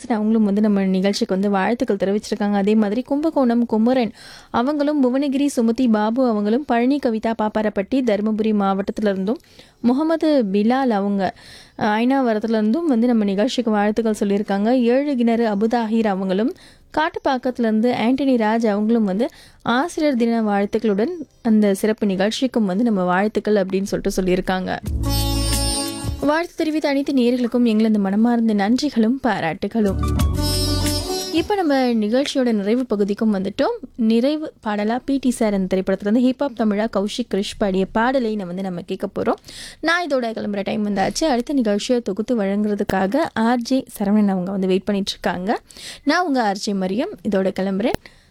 கணேசன் அவங்களும் வந்து நம்ம நிகழ்ச்சிக்கு வந்து வாழ்த்துக்கள் தெரிவிச்சிருக்காங்க அதே மாதிரி கும்பகோணம் குமரன் அவங்களும் புவனகிரி சுமதி பாபு அவங்களும் பழனி கவிதா பாப்பாரப்பட்டி தருமபுரி மாவட்டத்துல இருந்தும் முகமது பிலால் அவங்க அஹ், ஐநாவரத்துல இருந்தும் வந்து நம்ம நிகழ்ச்சிக்கு வாழ்த்துக்கள் சொல்லியிருக்காங்க ஏழு கிணறு அபுதாஹிர் அவங்களும் காட்டுப்பாக்கத்துலேருந்து ஆண்டனி ராஜ் அவங்களும் வந்து ஆசிரியர் தின வாழ்த்துக்களுடன் அந்த சிறப்பு நிகழ்ச்சிக்கும் வந்து நம்ம வாழ்த்துக்கள் அப்படின்னு சொல்லிட்டு சொல்லியிருக்காங்க வாழ்த்து தெரிவித்த அனைத்து நேர்களுக்கும் எங்களது மனமார்ந்த நன்றிகளும் பாராட்டுகளும் இப்போ நம்ம நிகழ்ச்சியோட நிறைவு பகுதிக்கும் வந்துட்டோம் நிறைவு பாடலா பிடி சார் அந்த திரைப்படத்துல இருந்து ஹிப்ஹாப் தமிழா கௌஷிக் கிருஷ் பாடிய பாடலை நம்ம வந்து நம்ம கேட்க போகிறோம் நான் இதோட கிளம்புற டைம் வந்தாச்சு அடுத்த நிகழ்ச்சியை தொகுத்து வழங்குறதுக்காக ஆர்ஜே சரவணன் அவங்க வந்து வெயிட் பண்ணிட்டு இருக்காங்க நான் உங்கள் ஆர்ஜே மரியம் இதோட கிளம்புறேன்